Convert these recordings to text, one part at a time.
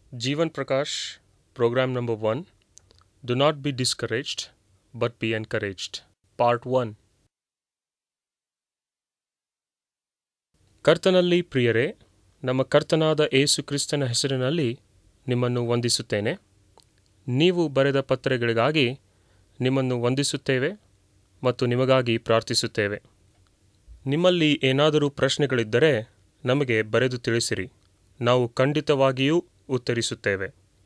Jeevan Prakash, Program Number 1 Do Not Be Discouraged, but Be Encouraged. Part 1 ಕರ್ತನಲ್ಲಿ ಪ್ರಿಯರೇ ನಮ್ಮ ಕರ್ತನಾದ ಏಸು ಕ್ರಿಸ್ತನ ಹೆಸರಿನಲ್ಲಿ ನಿಮ್ಮನ್ನು ವಂದಿಸುತ್ತೇನೆ ನೀವು ಬರೆದ ಪತ್ರಗಳಿಗಾಗಿ ನಿಮ್ಮನ್ನು ವಂದಿಸುತ್ತೇವೆ ಮತ್ತು ನಿಮಗಾಗಿ ಪ್ರಾರ್ಥಿಸುತ್ತೇವೆ ನಿಮ್ಮಲ್ಲಿ ಏನಾದರೂ ಪ್ರಶ್ನೆಗಳಿದ್ದರೆ ನಮಗೆ ಬರೆದು ತಿಳಿಸಿರಿ ನಾವು ಖಂಡಿತವಾಗಿಯೂ ಉತ್ತರಿಸುತ್ತೇವೆ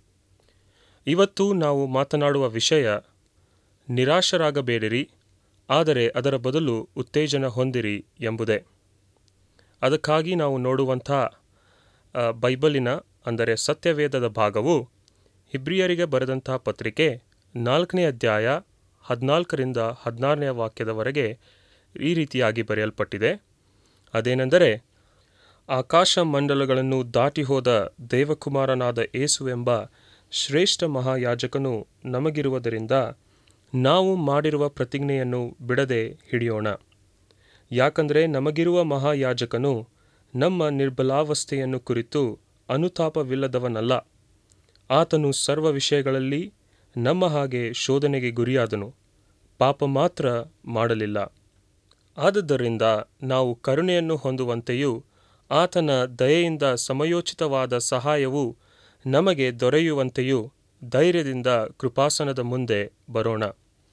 ಇವತ್ತು ನಾವು ಮಾತನಾಡುವ ವಿಷಯ ನಿರಾಶರಾಗಬೇಡಿರಿ ಆದರೆ ಅದರ ಬದಲು ಉತ್ತೇಜನ ಹೊಂದಿರಿ ಎಂಬುದೇ ಅದಕ್ಕಾಗಿ ನಾವು ನೋಡುವಂಥ ಆ, ಬೈಬಲಿನ ಅಂದರೆ ಸತ್ಯವೇದದ ಭಾಗವು ಹಿಬ್ರಿಯರಿಗೆ ಬರೆದಂಥ ಪತ್ರಿಕೆ ನಾಲ್ಕನೇ ಅಧ್ಯಾಯ ಹದಿನಾಲ್ಕರಿಂದ ಹದಿನಾರನೇ ವಾಕ್ಯದವರೆಗೆ ಈ ರೀತಿಯಾಗಿ ಬರೆಯಲ್ಪಟ್ಟಿದೆ ಅದೇನೆಂದರೆ ಆಕಾಶ ಮಂಡಲಗಳನ್ನು ದಾಟಿ ಹೋದ ದೇವಕುಮಾರನಾದ ಏಸು ಎಂಬ ಶ್ರೇಷ್ಠ ಮಹಾಯಾಜಕನು ನಮಗಿರುವುದರಿಂದ ನಾವು ಮಾಡಿರುವ ಪ್ರತಿಜ್ಞೆಯನ್ನು ಬಿಡದೆ ಹಿಡಿಯೋಣ ಯಾಕಂದರೆ ನಮಗಿರುವ ಮಹಾಯಾಜಕನು ನಮ್ಮ ನಿರ್ಬಲಾವಸ್ಥೆಯನ್ನು ಕುರಿತು ಅನುತಾಪವಿಲ್ಲದವನಲ್ಲ ಆತನು ಸರ್ವ ವಿಷಯಗಳಲ್ಲಿ ನಮ್ಮ ಹಾಗೆ ಶೋಧನೆಗೆ ಗುರಿಯಾದನು ಪಾಪ ಮಾತ್ರ ಮಾಡಲಿಲ್ಲ ಆದುದರಿಂದ ನಾವು ಕರುಣೆಯನ್ನು ಹೊಂದುವಂತೆಯೂ ಆತನ ದಯೆಯಿಂದ ಸಮಯೋಚಿತವಾದ ಸಹಾಯವು ನಮಗೆ ದೊರೆಯುವಂತೆಯೂ ಧೈರ್ಯದಿಂದ ಕೃಪಾಸನದ ಮುಂದೆ ಬರೋಣ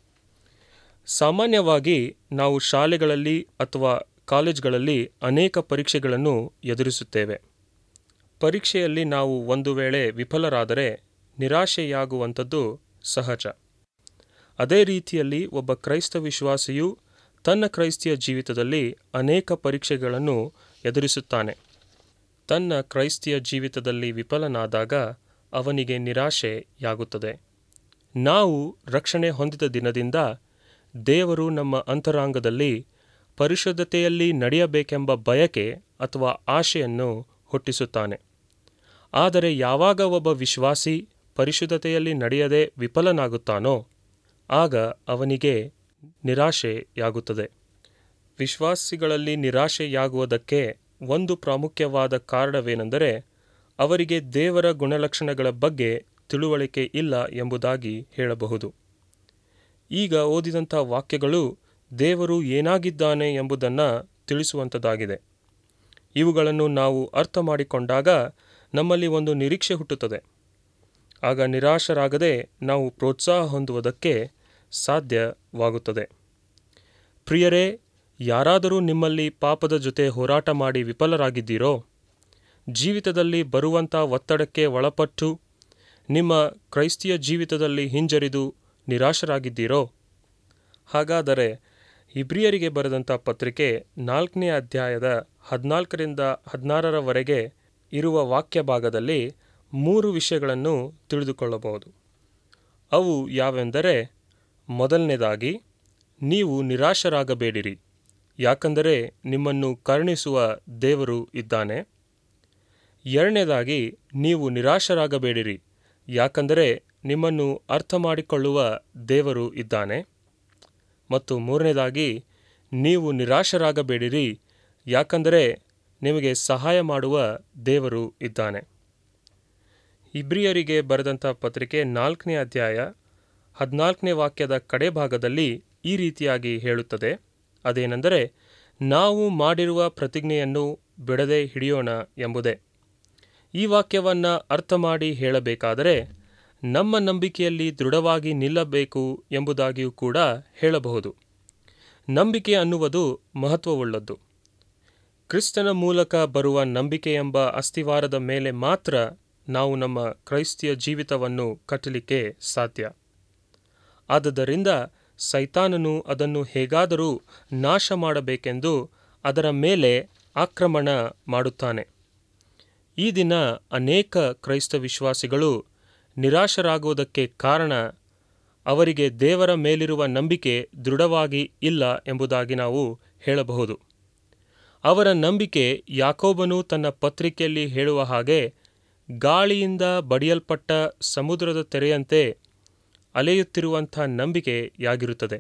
ಸಾಮಾನ್ಯವಾಗಿ ನಾವು ಶಾಲೆಗಳಲ್ಲಿ ಅಥವಾ ಕಾಲೇಜ್ಗಳಲ್ಲಿ ಅನೇಕ ಪರೀಕ್ಷೆಗಳನ್ನು ಎದುರಿಸುತ್ತೇವೆ ಪರೀಕ್ಷೆಯಲ್ಲಿ ನಾವು ಒಂದು ವೇಳೆ ವಿಫಲರಾದರೆ ನಿರಾಶೆಯಾಗುವಂಥದ್ದು ಸಹಜ ಅದೇ ರೀತಿಯಲ್ಲಿ ಒಬ್ಬ ಕ್ರೈಸ್ತ ವಿಶ್ವಾಸಿಯು ತನ್ನ ಕ್ರೈಸ್ತಿಯ ಜೀವಿತದಲ್ಲಿ ಅನೇಕ ಪರೀಕ್ಷೆಗಳನ್ನು ಎದುರಿಸುತ್ತಾನೆ ತನ್ನ ಕ್ರೈಸ್ತಿಯ ಜೀವಿತದಲ್ಲಿ ವಿಫಲನಾದಾಗ ಅವನಿಗೆ ನಿರಾಶೆಯಾಗುತ್ತದೆ ನಾವು ರಕ್ಷಣೆ ಹೊಂದಿದ ದಿನದಿಂದ ದೇವರು ನಮ್ಮ ಅಂತರಾಂಗದಲ್ಲಿ ಪರಿಶುದ್ಧತೆಯಲ್ಲಿ ನಡೆಯಬೇಕೆಂಬ ಬಯಕೆ ಅಥವಾ ಆಶೆಯನ್ನು ಹುಟ್ಟಿಸುತ್ತಾನೆ ಆದರೆ ಯಾವಾಗ ಒಬ್ಬ ವಿಶ್ವಾಸಿ ಪರಿಶುದ್ಧತೆಯಲ್ಲಿ ನಡೆಯದೆ ವಿಫಲನಾಗುತ್ತಾನೋ ಆಗ ಅವನಿಗೆ ನಿರಾಶೆಯಾಗುತ್ತದೆ ವಿಶ್ವಾಸಿಗಳಲ್ಲಿ ನಿರಾಶೆಯಾಗುವುದಕ್ಕೆ ಒಂದು ಪ್ರಾಮುಖ್ಯವಾದ ಕಾರಣವೇನೆಂದರೆ ಅವರಿಗೆ ದೇವರ ಗುಣಲಕ್ಷಣಗಳ ಬಗ್ಗೆ ತಿಳುವಳಿಕೆ ಇಲ್ಲ ಎಂಬುದಾಗಿ ಹೇಳಬಹುದು ಈಗ ಓದಿದಂಥ ವಾಕ್ಯಗಳು ದೇವರು ಏನಾಗಿದ್ದಾನೆ ಎಂಬುದನ್ನು ತಿಳಿಸುವಂಥದ್ದಾಗಿದೆ ಇವುಗಳನ್ನು ನಾವು ಅರ್ಥ ಮಾಡಿಕೊಂಡಾಗ ನಮ್ಮಲ್ಲಿ ಒಂದು ನಿರೀಕ್ಷೆ ಹುಟ್ಟುತ್ತದೆ ಆಗ ನಿರಾಶರಾಗದೆ ನಾವು ಪ್ರೋತ್ಸಾಹ ಹೊಂದುವುದಕ್ಕೆ ಸಾಧ್ಯವಾಗುತ್ತದೆ ಪ್ರಿಯರೇ ಯಾರಾದರೂ ನಿಮ್ಮಲ್ಲಿ ಪಾಪದ ಜೊತೆ ಹೋರಾಟ ಮಾಡಿ ವಿಫಲರಾಗಿದ್ದೀರೋ ಜೀವಿತದಲ್ಲಿ ಬರುವಂಥ ಒತ್ತಡಕ್ಕೆ ಒಳಪಟ್ಟು ನಿಮ್ಮ ಕ್ರೈಸ್ತಿಯ ಜೀವಿತದಲ್ಲಿ ಹಿಂಜರಿದು ನಿರಾಶರಾಗಿದ್ದೀರೋ ಹಾಗಾದರೆ ಇಬ್ರಿಯರಿಗೆ ಬರೆದಂಥ ಪತ್ರಿಕೆ ನಾಲ್ಕನೇ ಅಧ್ಯಾಯದ ಹದಿನಾಲ್ಕರಿಂದ ಹದಿನಾರರವರೆಗೆ ಇರುವ ವಾಕ್ಯ ಭಾಗದಲ್ಲಿ ಮೂರು ವಿಷಯಗಳನ್ನು ತಿಳಿದುಕೊಳ್ಳಬಹುದು ಅವು ಯಾವೆಂದರೆ ಮೊದಲನೇದಾಗಿ ನೀವು ನಿರಾಶರಾಗಬೇಡಿರಿ ಯಾಕಂದರೆ ನಿಮ್ಮನ್ನು ಕರುಣಿಸುವ ದೇವರು ಇದ್ದಾನೆ ಎರಡನೇದಾಗಿ ನೀವು ನಿರಾಶರಾಗಬೇಡಿರಿ ಯಾಕಂದರೆ ನಿಮ್ಮನ್ನು ಅರ್ಥ ಮಾಡಿಕೊಳ್ಳುವ ದೇವರು ಇದ್ದಾನೆ ಮತ್ತು ಮೂರನೇದಾಗಿ ನೀವು ನಿರಾಶರಾಗಬೇಡಿರಿ ಯಾಕಂದರೆ ನಿಮಗೆ ಸಹಾಯ ಮಾಡುವ ದೇವರು ಇದ್ದಾನೆ ಇಬ್ರಿಯರಿಗೆ ಬರೆದಂಥ ಪತ್ರಿಕೆ ನಾಲ್ಕನೇ ಅಧ್ಯಾಯ ಹದಿನಾಲ್ಕನೇ ವಾಕ್ಯದ ಕಡೆ ಭಾಗದಲ್ಲಿ ಈ ರೀತಿಯಾಗಿ ಹೇಳುತ್ತದೆ ಅದೇನೆಂದರೆ ನಾವು ಮಾಡಿರುವ ಪ್ರತಿಜ್ಞೆಯನ್ನು ಬಿಡದೆ ಹಿಡಿಯೋಣ ಎಂಬುದೇ ಈ ವಾಕ್ಯವನ್ನು ಅರ್ಥ ಮಾಡಿ ಹೇಳಬೇಕಾದರೆ ನಮ್ಮ ನಂಬಿಕೆಯಲ್ಲಿ ದೃಢವಾಗಿ ನಿಲ್ಲಬೇಕು ಎಂಬುದಾಗಿಯೂ ಕೂಡ ಹೇಳಬಹುದು ನಂಬಿಕೆ ಅನ್ನುವುದು ಮಹತ್ವವುಳ್ಳದ್ದು ಕ್ರಿಸ್ತನ ಮೂಲಕ ಬರುವ ನಂಬಿಕೆ ಎಂಬ ಅಸ್ತಿವಾರದ ಮೇಲೆ ಮಾತ್ರ ನಾವು ನಮ್ಮ ಕ್ರೈಸ್ತಿಯ ಜೀವಿತವನ್ನು ಕಟ್ಟಲಿಕ್ಕೆ ಸಾಧ್ಯ ಆದುದರಿಂದ ಸೈತಾನನು ಅದನ್ನು ಹೇಗಾದರೂ ನಾಶ ಮಾಡಬೇಕೆಂದು ಅದರ ಮೇಲೆ ಆಕ್ರಮಣ ಮಾಡುತ್ತಾನೆ ಈ ದಿನ ಅನೇಕ ಕ್ರೈಸ್ತ ವಿಶ್ವಾಸಿಗಳು ನಿರಾಶರಾಗುವುದಕ್ಕೆ ಕಾರಣ ಅವರಿಗೆ ದೇವರ ಮೇಲಿರುವ ನಂಬಿಕೆ ದೃಢವಾಗಿ ಇಲ್ಲ ಎಂಬುದಾಗಿ ನಾವು ಹೇಳಬಹುದು ಅವರ ನಂಬಿಕೆ ಯಾಕೋಬನು ತನ್ನ ಪತ್ರಿಕೆಯಲ್ಲಿ ಹೇಳುವ ಹಾಗೆ ಗಾಳಿಯಿಂದ ಬಡಿಯಲ್ಪಟ್ಟ ಸಮುದ್ರದ ತೆರೆಯಂತೆ ಅಲೆಯುತ್ತಿರುವಂಥ ನಂಬಿಕೆಯಾಗಿರುತ್ತದೆ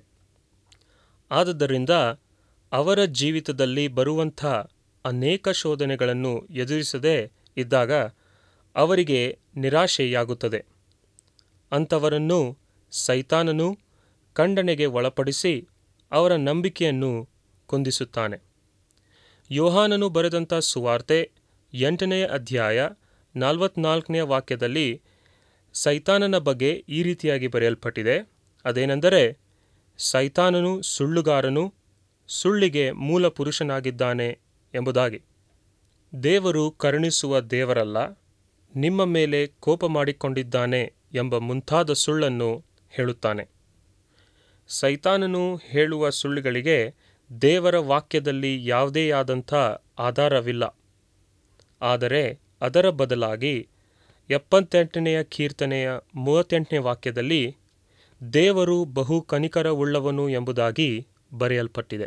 ಆದುದರಿಂದ ಅವರ ಜೀವಿತದಲ್ಲಿ ಬರುವಂಥ ಅನೇಕ ಶೋಧನೆಗಳನ್ನು ಎದುರಿಸದೇ ಇದ್ದಾಗ ಅವರಿಗೆ ನಿರಾಶೆಯಾಗುತ್ತದೆ ಅಂಥವರನ್ನು ಸೈತಾನನು ಖಂಡನೆಗೆ ಒಳಪಡಿಸಿ ಅವರ ನಂಬಿಕೆಯನ್ನು ಕುಂದಿಸುತ್ತಾನೆ ಯೋಹಾನನು ಬರೆದಂಥ ಸುವಾರ್ತೆ ಎಂಟನೆಯ ಅಧ್ಯಾಯ ನಲವತ್ನಾಲ್ಕನೆಯ ವಾಕ್ಯದಲ್ಲಿ ಸೈತಾನನ ಬಗ್ಗೆ ಈ ರೀತಿಯಾಗಿ ಬರೆಯಲ್ಪಟ್ಟಿದೆ ಅದೇನೆಂದರೆ ಸೈತಾನನು ಸುಳ್ಳುಗಾರನು ಸುಳ್ಳಿಗೆ ಮೂಲ ಪುರುಷನಾಗಿದ್ದಾನೆ ಎಂಬುದಾಗಿ ದೇವರು ಕರುಣಿಸುವ ದೇವರಲ್ಲ ನಿಮ್ಮ ಮೇಲೆ ಕೋಪ ಮಾಡಿಕೊಂಡಿದ್ದಾನೆ ಎಂಬ ಮುಂತಾದ ಸುಳ್ಳನ್ನು ಹೇಳುತ್ತಾನೆ ಸೈತಾನನು ಹೇಳುವ ಸುಳ್ಳುಗಳಿಗೆ ದೇವರ ವಾಕ್ಯದಲ್ಲಿ ಯಾವುದೇ ಆದಂಥ ಆಧಾರವಿಲ್ಲ ಆದರೆ ಅದರ ಬದಲಾಗಿ ಎಪ್ಪತ್ತೆಂಟನೆಯ ಕೀರ್ತನೆಯ ಮೂವತ್ತೆಂಟನೇ ವಾಕ್ಯದಲ್ಲಿ ದೇವರು ಬಹು ಕನಿಕರವುಳ್ಳವನು ಎಂಬುದಾಗಿ ಬರೆಯಲ್ಪಟ್ಟಿದೆ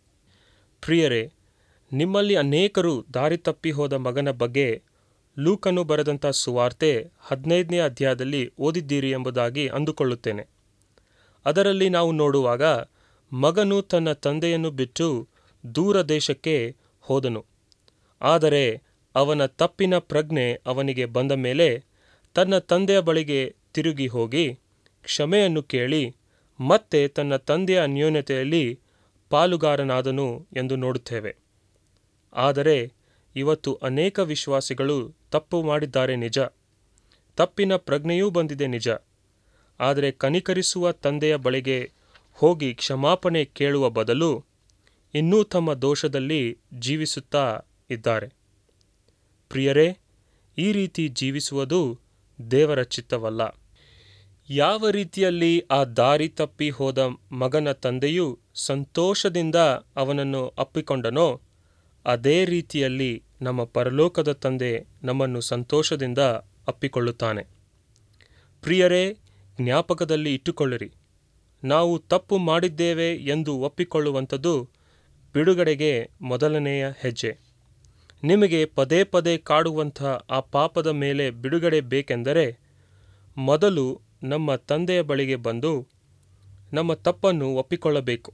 ಪ್ರಿಯರೇ ನಿಮ್ಮಲ್ಲಿ ಅನೇಕರು ದಾರಿ ತಪ್ಪಿ ಹೋದ ಮಗನ ಬಗ್ಗೆ ಲೂಕನು ಬರೆದಂಥ ಸುವಾರ್ತೆ ಹದಿನೈದನೇ ಅಧ್ಯಾಯದಲ್ಲಿ ಓದಿದ್ದೀರಿ ಎಂಬುದಾಗಿ ಅಂದುಕೊಳ್ಳುತ್ತೇನೆ ಅದರಲ್ಲಿ ನಾವು ನೋಡುವಾಗ ಮಗನು ತನ್ನ ತಂದೆಯನ್ನು ಬಿಟ್ಟು ದೂರ ದೇಶಕ್ಕೆ ಹೋದನು ಆದರೆ ಅವನ ತಪ್ಪಿನ ಪ್ರಜ್ಞೆ ಅವನಿಗೆ ಬಂದ ಮೇಲೆ ತನ್ನ ತಂದೆಯ ಬಳಿಗೆ ತಿರುಗಿ ಹೋಗಿ ಕ್ಷಮೆಯನ್ನು ಕೇಳಿ ಮತ್ತೆ ತನ್ನ ತಂದೆಯ ಅನ್ಯೋನ್ಯತೆಯಲ್ಲಿ ಪಾಲುಗಾರನಾದನು ಎಂದು ನೋಡುತ್ತೇವೆ ಆದರೆ ಇವತ್ತು ಅನೇಕ ವಿಶ್ವಾಸಿಗಳು ತಪ್ಪು ಮಾಡಿದ್ದಾರೆ ನಿಜ ತಪ್ಪಿನ ಪ್ರಜ್ಞೆಯೂ ಬಂದಿದೆ ನಿಜ ಆದರೆ ಕನಿಕರಿಸುವ ತಂದೆಯ ಬಳಿಗೆ ಹೋಗಿ ಕ್ಷಮಾಪಣೆ ಕೇಳುವ ಬದಲು ಇನ್ನೂ ತಮ್ಮ ದೋಷದಲ್ಲಿ ಜೀವಿಸುತ್ತಾ ಇದ್ದಾರೆ ಪ್ರಿಯರೇ ಈ ರೀತಿ ಜೀವಿಸುವುದು ದೇವರ ಚಿತ್ತವಲ್ಲ ಯಾವ ರೀತಿಯಲ್ಲಿ ಆ ದಾರಿ ತಪ್ಪಿ ಹೋದ ಮಗನ ತಂದೆಯು ಸಂತೋಷದಿಂದ ಅವನನ್ನು ಅಪ್ಪಿಕೊಂಡನೋ ಅದೇ ರೀತಿಯಲ್ಲಿ ನಮ್ಮ ಪರಲೋಕದ ತಂದೆ ನಮ್ಮನ್ನು ಸಂತೋಷದಿಂದ ಅಪ್ಪಿಕೊಳ್ಳುತ್ತಾನೆ ಪ್ರಿಯರೇ ಜ್ಞಾಪಕದಲ್ಲಿ ಇಟ್ಟುಕೊಳ್ಳಿರಿ ನಾವು ತಪ್ಪು ಮಾಡಿದ್ದೇವೆ ಎಂದು ಒಪ್ಪಿಕೊಳ್ಳುವಂಥದ್ದು ಬಿಡುಗಡೆಗೆ ಮೊದಲನೆಯ ಹೆಜ್ಜೆ ನಿಮಗೆ ಪದೇ ಪದೇ ಕಾಡುವಂಥ ಆ ಪಾಪದ ಮೇಲೆ ಬಿಡುಗಡೆ ಬೇಕೆಂದರೆ ಮೊದಲು ನಮ್ಮ ತಂದೆಯ ಬಳಿಗೆ ಬಂದು ನಮ್ಮ ತಪ್ಪನ್ನು ಒಪ್ಪಿಕೊಳ್ಳಬೇಕು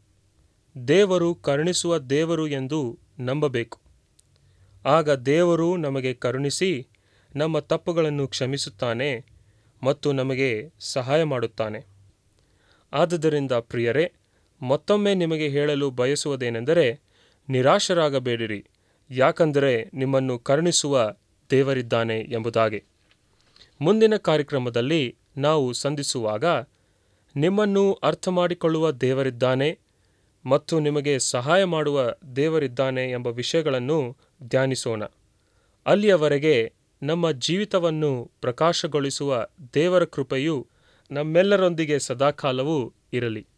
ದೇವರು ಕರುಣಿಸುವ ದೇವರು ಎಂದು ನಂಬಬೇಕು ಆಗ ದೇವರು ನಮಗೆ ಕರುಣಿಸಿ ನಮ್ಮ ತಪ್ಪುಗಳನ್ನು ಕ್ಷಮಿಸುತ್ತಾನೆ ಮತ್ತು ನಮಗೆ ಸಹಾಯ ಮಾಡುತ್ತಾನೆ ಆದುದರಿಂದ ಪ್ರಿಯರೇ ಮತ್ತೊಮ್ಮೆ ನಿಮಗೆ ಹೇಳಲು ಬಯಸುವುದೇನೆಂದರೆ ನಿರಾಶರಾಗಬೇಡಿರಿ ಯಾಕಂದರೆ ನಿಮ್ಮನ್ನು ಕರುಣಿಸುವ ದೇವರಿದ್ದಾನೆ ಎಂಬುದಾಗಿ ಮುಂದಿನ ಕಾರ್ಯಕ್ರಮದಲ್ಲಿ ನಾವು ಸಂಧಿಸುವಾಗ ನಿಮ್ಮನ್ನು ಅರ್ಥ ಮಾಡಿಕೊಳ್ಳುವ ದೇವರಿದ್ದಾನೆ ಮತ್ತು ನಿಮಗೆ ಸಹಾಯ ಮಾಡುವ ದೇವರಿದ್ದಾನೆ ಎಂಬ ವಿಷಯಗಳನ್ನು ಧ್ಯಾನಿಸೋಣ ಅಲ್ಲಿಯವರೆಗೆ ನಮ್ಮ ಜೀವಿತವನ್ನು ಪ್ರಕಾಶಗೊಳಿಸುವ ದೇವರ ಕೃಪೆಯು ನಮ್ಮೆಲ್ಲರೊಂದಿಗೆ ಸದಾಕಾಲವೂ ಇರಲಿ